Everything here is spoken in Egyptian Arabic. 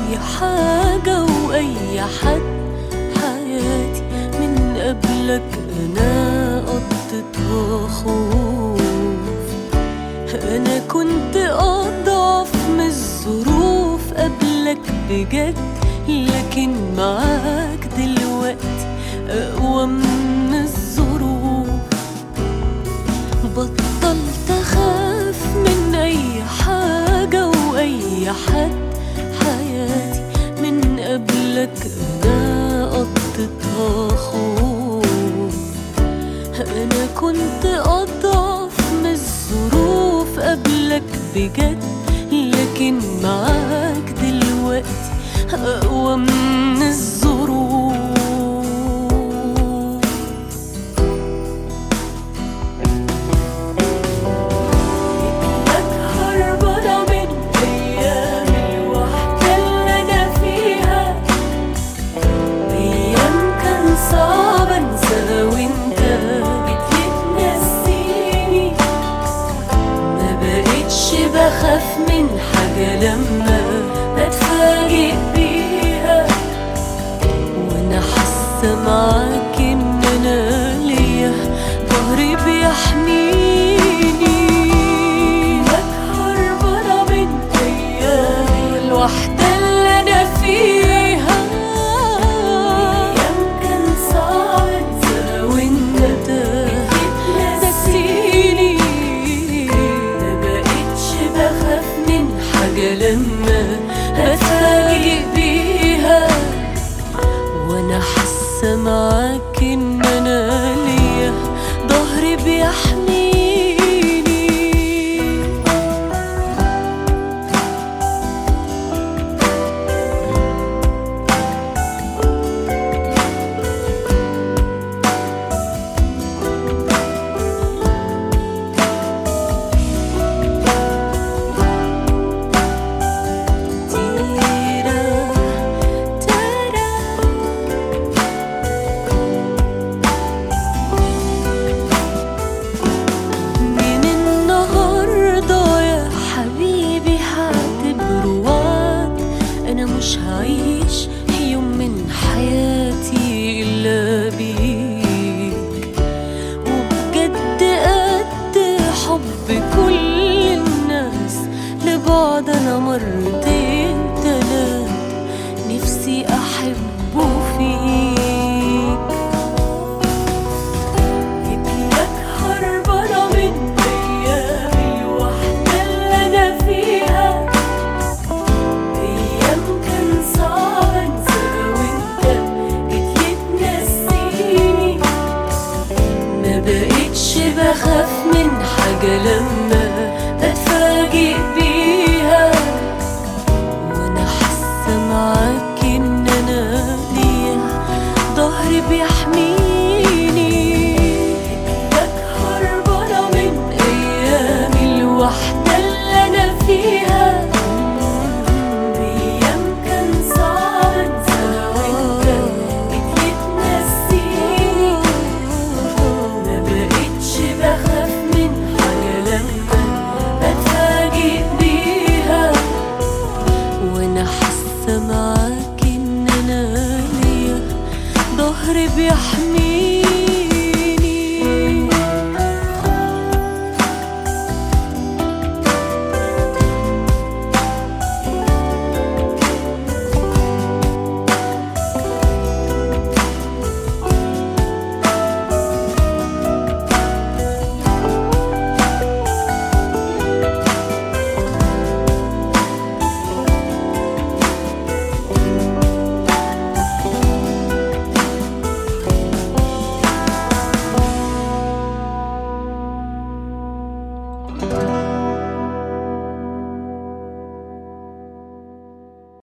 أي حاجة وأي حد حياتي من قبلك أنا قضيتها خوف أنا كنت أضعف من الظروف قبلك بجد لكن معاك دلوقتي أقوى من الظروف بطلت أخاف من أي حاجة وأي حد حياتي من قبلك أنا قضيتها خوف أنا كنت أضعف من الظروف قبلك بجد لكن معاك دلوقتي أقوى من الظروف لك هربانة من أيام الوحدة اللي أنا فيها أيام كان صعب أنساها وأنت جيت تنسيني ما بقتش بخاف من حاجة لما بتفاجئ بيها وأنا حاسة معاك إن أنا ليا ظهري بيحميني لك هربانة من أيام الوحدة اللي أنا فيها أيام كان صعب أنساها وأنت نسيني ما بقتش بخاف من حاجة لما أتفاجئ بيها وانا حاسه معاك ان انا ليا ظهري بيحميني تيرا تارا من النهاردة يا حبيبي هعتبره وعد أنا مش هعيش يوم من حياتي إلا بيك وبجد قد حب كل الناس لبعض أنا مرتين تلات نفسي أحب